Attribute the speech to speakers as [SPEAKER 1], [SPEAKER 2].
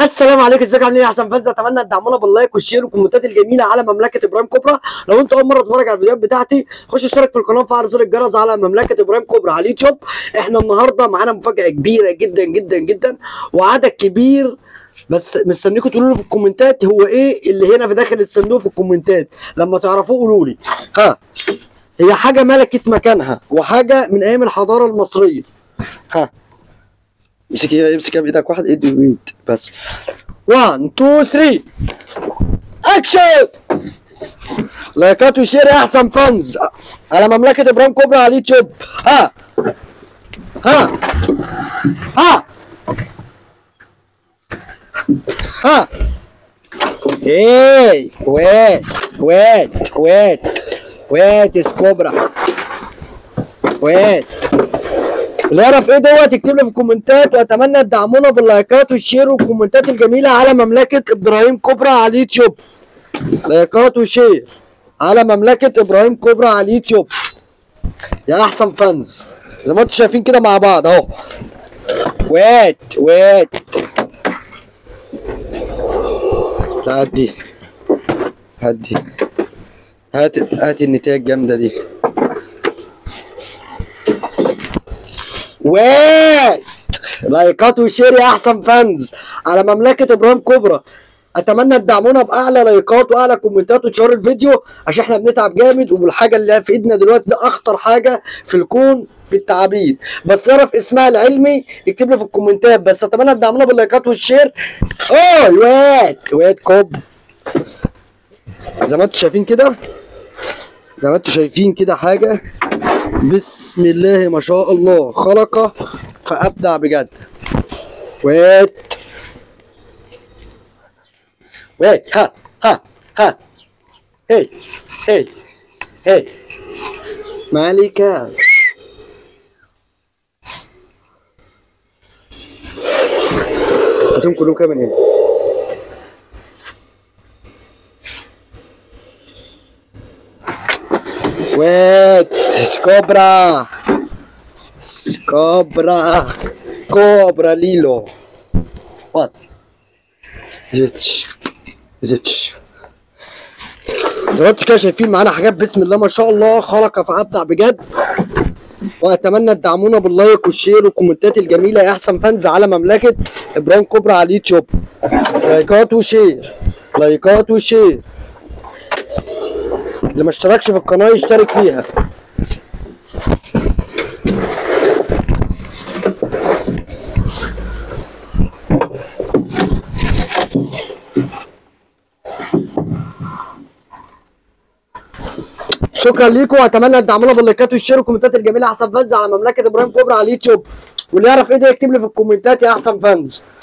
[SPEAKER 1] السلام عليكم ازيكم عاملين ايه يا احسن فانز اتمنى تدعمونا باللايك والشير والكومنتات الجميله على مملكه ابراهيم كبرى لو انت اول مره تتفرج على الفيديوهات بتاعتي خش اشترك في القناه وفعل زر الجرس على مملكه ابراهيم كبرى على اليوتيوب احنا النهارده معانا مفاجاه كبيره جدا جدا جدا وعدد كبير بس مستنيكم تقولوا لي في الكومنتات هو ايه اللي هنا في داخل الصندوق في الكومنتات لما تعرفوه قولوا لي ها هي حاجه ملكت مكانها وحاجه من ايام الحضاره المصريه ها امسك امسك بايدك واحد ادي ويد بس 1 2 3 اكشن لايكات وشير يا احسن فانز على مملكه ابراهيم كبرى على اليوتيوب ها ها ها ها ايه ويت ويت ويت ويت اس كوبرا ويت اللي يعرف ايه دوت يكتب لي في الكومنتات واتمنى تدعمونا باللايكات والشير والكومنتات الجميله على مملكه ابراهيم كبرى على اليوتيوب لايكات وشير على مملكه ابراهيم كبرى على اليوتيوب يا احسن فانز زي ما انتم شايفين كده مع بعض اهو ويت ويت لا هات دي هات دي هات هات النتايج الجامده دي ويت لايكات وشير يا احسن فانز على مملكه ابراهيم كبرى اتمنى تدعمونا باعلى لايكات واعلى كومنتات وتشير الفيديو عشان احنا بنتعب جامد والحاجه اللي في ايدنا دلوقتي ده اخطر حاجه في الكون في التعابين بس يعرف اسمها العلمي يكتب لي في الكومنتات بس اتمنى تدعمونا باللايكات والشير اوه ويت ويت كوب زي ما انتم شايفين كده زي ما انتم شايفين كده حاجه بسم الله ما شاء الله خلق فابدع بجد ويت ويت ها ها ها هي هي هي مالكة هاتهم كلهم كده من هنا ويت سكوبرا سكوبرا كوبرا ليلو وات زيتش زيتش زي ما انتم كده شايفين معانا حاجات بسم الله ما شاء الله خلق فابدع بجد واتمنى تدعمونا باللايك والشير والكومنتات الجميله يا احسن فانز على مملكه ابراهيم كبرى على اليوتيوب لايكات وشير لايكات وشير اللي ما اشتركش في القناه يشترك فيها شكرا ليكم واتمنى تدعمونا باللايكات والشير والكومنتات الجميله احسن فانز على مملكه ابراهيم كبرى على اليوتيوب واللي يعرف ايه ده يكتب لي في الكومنتات يا احسن فانز